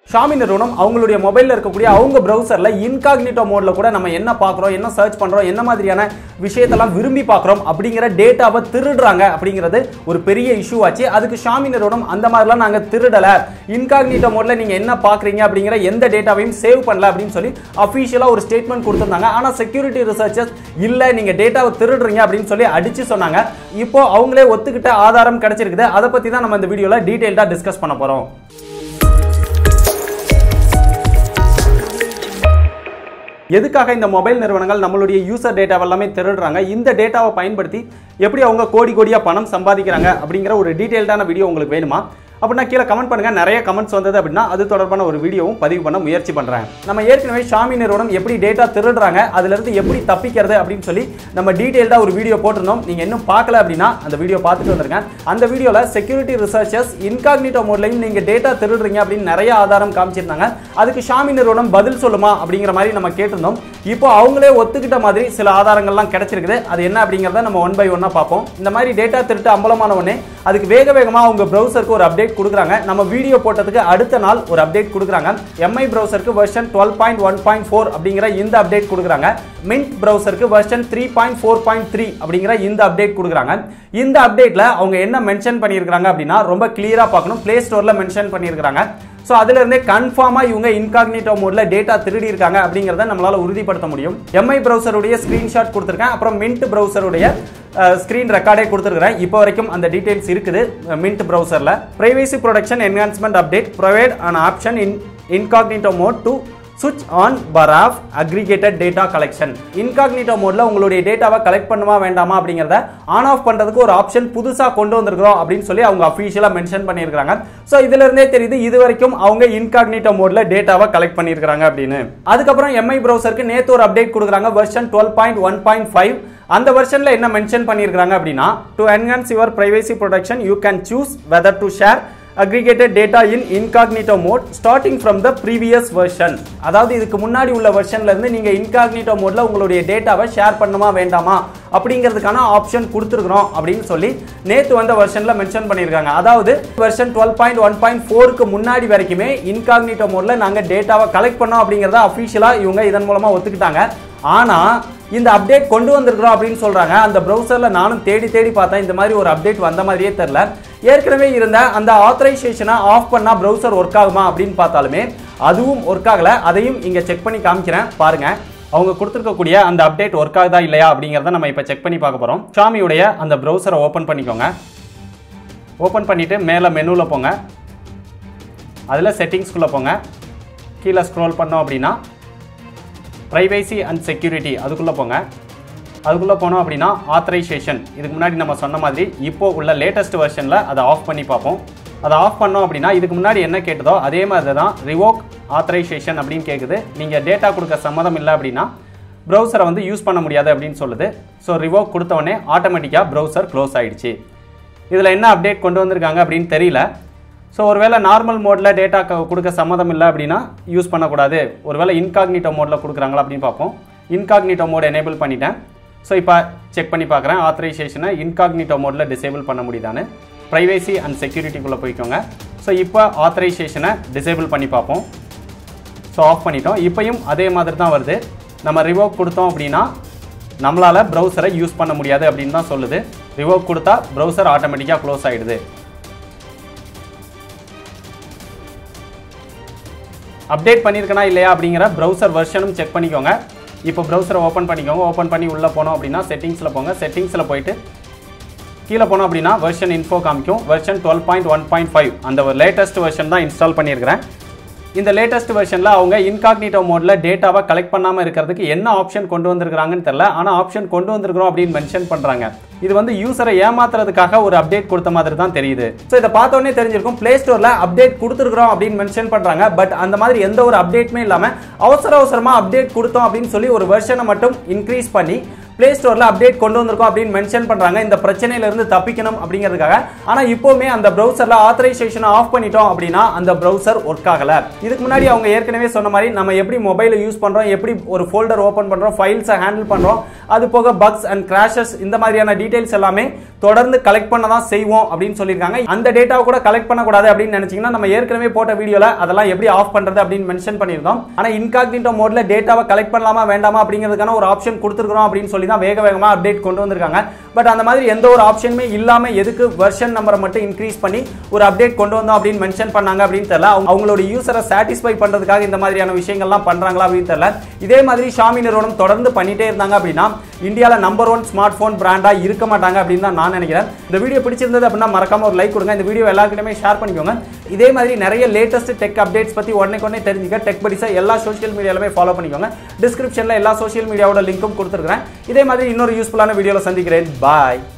Xiaomi நிறுவனம் அவங்களுடைய மொபைலில் இருக்கக்கூடிய அவங்க ப்ரௌசரில் இன்காக்னிட்டோ மோடில் கூட நம்ம என்ன பார்க்குறோம் என்ன சர்ச் பண்ணுறோம் என்ன மாதிரியான விஷயத்தெல்லாம் விரும்பி பார்க்குறோம் அப்படிங்கிற டேட்டாவை திருடுறாங்க அப்படிங்கிறது ஒரு பெரிய இஷ்யூ ஆச்சு அதுக்கு ஷாமி நிறுவனம் அந்த மாதிரிலாம் நாங்கள் திருடலை இன்காக்னிட்டோ மோடில் நீங்கள் என்ன பார்க்குறீங்க அப்படிங்கிற எந்த டேட்டாவையும் சேவ் பண்ணல அப்படின்னு சொல்லி அஃபீஷியலாக ஒரு ஸ்டேட்மெண்ட் கொடுத்துருந்தாங்க ஆனால் செக்யூரிட்டி ரிசர்ச்சர்ஸ் இல்லை நீங்கள் டேட்டாவை திருடுறீங்க அப்படின்னு சொல்லி அடிச்சு சொன்னாங்க இப்போ அவங்களே ஒத்துக்கிட்ட ஆதாரம் கிடைச்சிருக்குது அதை பற்றி தான் நம்ம இந்த வீடியோவில் டீட்டெயில்டாக டிஸ்கஸ் பண்ண போகிறோம் எதுக்காக இந்த மொபைல் நிறுவனங்கள் நம்மளுடைய யூசர் டேட்டாவை எல்லாமே திருடுறாங்க இந்த டேட்டாவை பயன்படுத்தி எப்படி அவங்க கோடி கோடியாக பணம் சம்பாதிக்கிறாங்க அப்படிங்கிற ஒரு டீட்டெயில்டான வீடியோ உங்களுக்கு வேணுமா அப்படின்னா கீழே கமெண்ட் பண்ணுங்க நிறைய கமெண்ட்ஸ் வந்தது அப்படின்னா அது தொடர்பான ஒரு வீடியோவும் பதிவு பண்ண முயற்சி பண்றேன் நம்ம ஏற்கனவே ஷாமி நிறுவனம் எப்படி டேட்டா திருடுறாங்க அதுல இருந்து எப்படி தப்பிக்கிறது அப்படின்னு சொல்லி நம்ம டீடைல்டா ஒரு வீடியோ போட்டிருந்தோம் நீங்க இன்னும் பார்க்கல அப்படின்னா அந்த வீடியோ பார்த்துட்டு வந்துருங்க அந்த வீடியோல செக்யூரிட்டி ரிசர்ச்சர்ஸ் இன்காக்னிட்டோ மோட்லையும் நீங்க டேட்டா திருடுறீங்க அப்படின்னு நிறைய ஆதாரம் காமிச்சிருந்தாங்க அதுக்கு ஷாமி நிறுவனம் பதில் சொல்லுமா அப்படிங்கிற மாதிரி நம்ம கேட்டிருந்தோம் இப்போ அவங்களே ஒத்துக்கிட்ட மாதிரி சில ஆதாரங்கள்லாம் கிடைச்சிருக்குது அது என்ன அப்படிங்கிறத நம்ம ஒன் பை ஒன்னா பார்ப்போம் இந்த மாதிரி டேட்டா திருட்டு அம்பலமான உடனே அதுக்கு வேக வேகமா அவங்க ப்ரௌசருக்கு ஒரு அப்டேட் கொடுக்குறாங்க நம்ம வீடியோ போட்டதுக்கு அடுத்த நாள் ஒரு அப்டேட் கொடுக்குறாங்க எம்ஐ ப்ரௌசருக்கு version twelve point one point four அப்படிங்கிற இந்த அப்டேட் கொடுக்குறாங்க மின்ட் ப்ரௌசருக்கு version three point four point three அப்படிங்கிற இந்த அப்டேட் கொடுக்குறாங்க இந்த அப்டேட்ல அவங்க என்ன மென்ஷன் பண்ணியிருக்காங்க அப்படின்னா ரொம்ப கிளியரா பார்க்கணும் பிளே ஸ்டோர்ல மென்ஷன் பண்ணியிருக்காங்க ஸோ அதுல இருந்தே கன்ஃபார்மா இவங்க இன்காக்னிட்டோ மோட்ல டேட்டா திருடி இருக்காங்க அப்படிங்கிறத நம்மளால உறுதிப்படுத்த முடியும் எம்ஐ ப்ரௌசருடைய ஸ்கிரீன்ஷாட் கொடுத்துருக்கேன் அப்புறம் மின்ட் ப்ரௌசருடைய ஸ்க்ரீன் ரெக்கார்டே கொடுத்துருக்கிறேன் இப்போ வரைக்கும் அந்த டீடைல்ஸ் இருக்குது மின்ட் ப்ரௌசரில் privacy protection enhancement update provide an option in incognito mode to சுவிட்ச் on or off aggregated data collection incognito மோட்ல உங்களுடைய டேட்டாவை கலெக்ட் பண்ணுமா வேண்டாமா அப்படிங்கிறத ஆன் ஆஃப் பண்றதுக்கு ஒரு ஆப்ஷன் புதுசாக கொண்டு வந்திருக்கிறோம் அப்படின்னு சொல்லி அவங்க அஃபீஷியலாக மென்ஷன் பண்ணியிருக்காங்க ஸோ இதுல இருந்தே தெரியுது இது வரைக்கும் அவங்க இன்காக்னிட்டோ மோட்ல டேட்டாவை கலெக்ட் பண்ணியிருக்காங்க அப்படின்னு அதுக்கப்புறம் எம்ஐ ப்ரௌசருக்கு நேற்று ஒரு அப்டேட் கொடுக்குறாங்க version twelve point one point five அந்த வெர்ஷன்ல என்ன மென்ஷன் பண்ணியிருக்காங்க அப்படின்னா to enhance your privacy protection you can choose whether to share aggregated data in incognito mode starting from the previous version அதாவது இதுக்கு முன்னாடி உள்ள வெர்ஷன்ல இருந்து நீங்க இன்காக்னிட்டோ மோட்ல உங்களுடைய டேட்டாவை ஷேர் பண்ணுமா வேண்டாமா அப்படிங்கிறதுக்கான ஆப்ஷன் கொடுத்துருக்குறோம் அப்படின்னு சொல்லி நேற்று வந்த வெர்ஷன்ல மென்ஷன் பண்ணியிருக்காங்க அதாவது version twelve point one point ஃபோருக்கு முன்னாடி வரைக்குமே இன்காக்னிட்டோ மோட்ல நாங்க டேட்டாவை கலெக்ட் பண்ணோம் அப்படிங்கிறத அஃபீஷியலா இவங்க இதன் மூலமா ஒத்துக்கிட்டாங்க ஆனா இந்த அப்டேட் கொண்டு வந்திருக்கிறோம் அப்படின்னு சொல்றாங்க அந்த ப்ரௌசர்ல நானும் தேடி தேடி பார்த்தேன் இந்த மாதிரி ஒரு அப்டேட் வந்த மாதிரியே தெரியல ஏற்கனவே இருந்த அந்த ஆத்தரைசேஷனை ஆஃப் பண்ணா ப்ரௌசர் ஒர்க் ஆகுமா அப்படின்னு பார்த்தாலுமே அதுவும் ஒர்க் ஆகல அதையும் இங்க செக் பண்ணி காமிக்கிறேன் பாருங்க அவங்க கொடுத்துருக்கக்கூடிய அந்த அப்டேட் ஒர்க் ஆகுதா இல்லையா அப்படிங்கிறத நம்ம இப்போ செக் பண்ணி பார்க்க போகிறோம் ஷாமியுடைய அந்த ப்ரௌசரை ஓப்பன் பண்ணிக்கோங்க ஓப்பன் பண்ணிவிட்டு மேலே மெனுவில் போங்க அதில் செட்டிங்ஸ்குள்ளே போங்க கீழே ஸ்க்ரோல் பண்ணோம் அப்படின்னா ப்ரைவேசி அண்ட் செக்யூரிட்டி அதுக்குள்ளே போங்க அதுக்குள்ளே போனோம் அப்படின்னா ஆத்தரைசேஷன் இதுக்கு முன்னாடி நம்ம சொன்ன மாதிரி இப்போ உள்ள லேட்டஸ்ட் வெர்ஷனில் அதை ஆஃப் பண்ணி பார்ப்போம் அதை ஆஃப் பண்ணோம் அப்படின்னா இதுக்கு முன்னாடி என்ன கேட்டதோ அதே மாதிரி தான் ரிவோக் ஆத்தரைசேஷன் அப்படின்னு கேட்குது நீங்கள் டேட்டா கொடுக்க சம்மதம் இல்லை அப்படின்னா ப்ரௌசரை வந்து யூஸ் பண்ண முடியாது அப்படின்னு சொல்லுது ஸோ ரிவோக் கொடுத்தவொடனே ஆட்டோமேட்டிக்காக ப்ரௌசர் க்ளோஸ் ஆயிடுச்சு இதில் என்ன அப்டேட் கொண்டு வந்திருக்காங்க அப்படின்னு தெரியல ஸோ ஒருவேளை நார்மல் மோடில் டேட்டா கொடுக்க சம்மதம் இல்லை அப்படின்னா யூஸ் பண்ணக்கூடாது ஒருவேளை இன்காக்னிட்டோ மோடில் கொடுக்குறாங்களா அப்படின்னு பார்ப்போம் இன்காக்னிட்டோ மோட் எனேபிள் பண்ணிட்டேன் ஸோ இப்போ செக் பண்ணி பார்க்குறேன் ஆத்தரைசேஷனை இன்காக்னிட்டோ மோடில் டிசேபிள் பண்ண முடியுதான்னு ப்ரைவேசி அண்ட் செக்யூரிட்டிக்குள்ளே போய்க்கோங்க ஸோ இப்போ ஆத்தரைசேஷனை டிசேபிள் பண்ணி பார்ப்போம் ஸோ ஆஃப் பண்ணிட்டோம் இப்போயும் அதே மாதிரி தான் வருது நம்ம ரிவோக் கொடுத்தோம் அப்படின்னா நம்மளால் ப்ரௌசரை யூஸ் பண்ண முடியாது அப்படின்னு தான் சொல்லுது ரிவோக் கொடுத்தா ப்ரௌசர் ஆட்டோமேட்டிக்காக க்ளோஸ் ஆகிடுது அப்டேட் பண்ணியிருக்கனா இல்லையா அப்படிங்கிற ப்ரௌசர் வெர்ஷனும் செக் பண்ணிக்கோங்க இப்போ ப்ரௌசரை ஓப்பன் பண்ணிக்கோங்க ஓப்பன் பண்ணி உள்ளே போனோம் அப்படின்னா செட்டிங்ஸில் போங்க செட்டிங்ஸில் போயிட்டு கீழே போனோம் அப்படின்னா வெர்ஷன் இன்ஃபோ காமிக்கும் version twelve point one point five அந்த ஒரு லேட்டஸ்ட் வெர்ஷன் தான் இன்ஸ்டால் பண்ணியிருக்கிறேன் இந்த லேட்டஸ்ட் வெர்ஷனில் அவங்க இன்காக்னிட்டோ மோடில் டேட்டாவை கலெக்ட் பண்ணாமல் இருக்கிறதுக்கு என்ன ஆப்ஷன் கொண்டு வந்திருக்காங்கன்னு தெரியல ஆனால் ஆப்ஷன் கொண்டு வந்திருக்கிறோம் அப்படின்னு மென்ஷன் பண்ணுறாங்க இது வந்து யூசரை ஏமாத்துறதுக்காக ஒரு அப்டேட் கொடுத்த மாதிரி தான் தெரியுது ஸோ இதை பார்த்தோன்னே தெரிஞ்சிருக்கும் பிளே ஸ்டோரில் அப்டேட் கொடுத்துருக்குறோம் அப்படின்னு மென்ஷன் பண்ணுறாங்க பட் அந்த மாதிரி எந்த ஒரு அப்டேட்டுமே இல்லாமல் அவசர அவசரமாக அப்டேட் கொடுத்தோம் அப்படின்னு சொல்லி ஒரு வெர்ஷனை மட்டும் இன்க்ரீஸ் பண்ணி பிளே ஸ்டோரில் அப்டேட் கொண்டு வந்திருக்கோம் அப்படின்னு மென்ஷன் பண்ணுறாங்க இந்த பிரச்சனையிலிருந்து தப்பிக்கணும் அப்படிங்கிறதுக்காக ஆனால் இப்போவுமே அந்த ப்ரௌசரில் ஆத்தரைசேஷனை ஆஃப் பண்ணிட்டோம் அப்படின்னா அந்த ப்ரௌசர் ஒர்க் ஆகலை இதுக்கு முன்னாடி அவங்க ஏற்கனவே சொன்ன மாதிரி நம்ம எப்படி மொபைலை யூஸ் பண்ணுறோம் எப்படி ஒரு ஃபோல்டர் ஓப்பன் பண்ணுறோம் ஃபைல்ஸை ஹேண்டில் பண்ணுறோம் அது போக பக்ஸ் அண்ட் கிராஷஸ் இந்த மாதிரியான டீடைல்ஸ் எல்லாமே தொடர்ந்து கலெக்ட் பண்ண தான் செய்வோம் அப்படின்னு சொல்லியிருக்காங்க அந்த டேட்டாவை கூட கலெக்ட் பண்ணக்கூடாது அப்படின்னு நினைச்சீங்கன்னா நம்ம ஏற்கனவே போட்ட வீடியோல அதெல்லாம் எப்படி ஆஃப் பண்றது அப்படின்னு மென்ஷன் பண்ணியிருந்தோம் ஆனா இன்காக்னிட்டோ மோட்ல டேட்டாவை கலெக்ட் பண்ணலாமா வேண்டாமா அப்படிங்கிறதுக்கான ஒரு ஆப்ஷன் கொடுத்துருக்கோம் அப்படின்னு சொல்லி தான் வேக வேகமா அப்டேட் கொண்டு வந்திருக்காங்க பட் அந்த மாதிரி எந்த ஒரு ஆப்ஷனுமே இல்லாம எதுக்கு வெர்ஷன் நம்பரை மட்டும் இன்க்ரீஸ் பண்ணி ஒரு அப்டேட் கொண்டு வந்தோம் அப்படின்னு மென்ஷன் பண்ணாங்க அப்படின்னு தெரியல அவங்க- அவங்களோட யூசரை சாட்டிஸ்ஃபை பண்றதுக்காக இந்த மாதிரியான விஷயங்கள்லாம் பண்றாங்களா அப்படின்னு தெரியல இதே மாதிரி ஷாமி நிறுவனம் தொடர்ந்து பண்ணிட்டே இருந்தாங்க அப்படின்னா இந்தியாவில் நம்பர் ஒன் ஸ்மார்ட் போன் பிராண்டா இருக்க மாட்டாங்க அப்படின்னு தான் நான் நினைக்கிறேன் இந்த வீடியோ பிடிச்சிருந்தது அப்படின்னா மறக்காம ஒரு லைக் கொடுங்க இந்த வீடியோ எல்லாருக்கிட்டயுமே ஷேர் பண்ணிக்கோங்க இதே மாதிரி நிறைய லேட்டஸ்ட் டெக் அப்டேட்ஸ் பத்தி உடனே உடனே தெரிஞ்சுக்க டெக் படிஸை எல்லா சோஷியல் மீடியாலுமே ஃபாலோ பண்ணிக்கோங்க டிஸ்கிரிப்ஷன்ல எல்லா சோஷியல் மீடியாவோட லிங்க்கும் கொடுத்துருக்கேன் இதே மாதிரி இன்னொரு யூஸ்ஃபுல்லான வீடியோவில் சந்திக்கிறேன் பாய்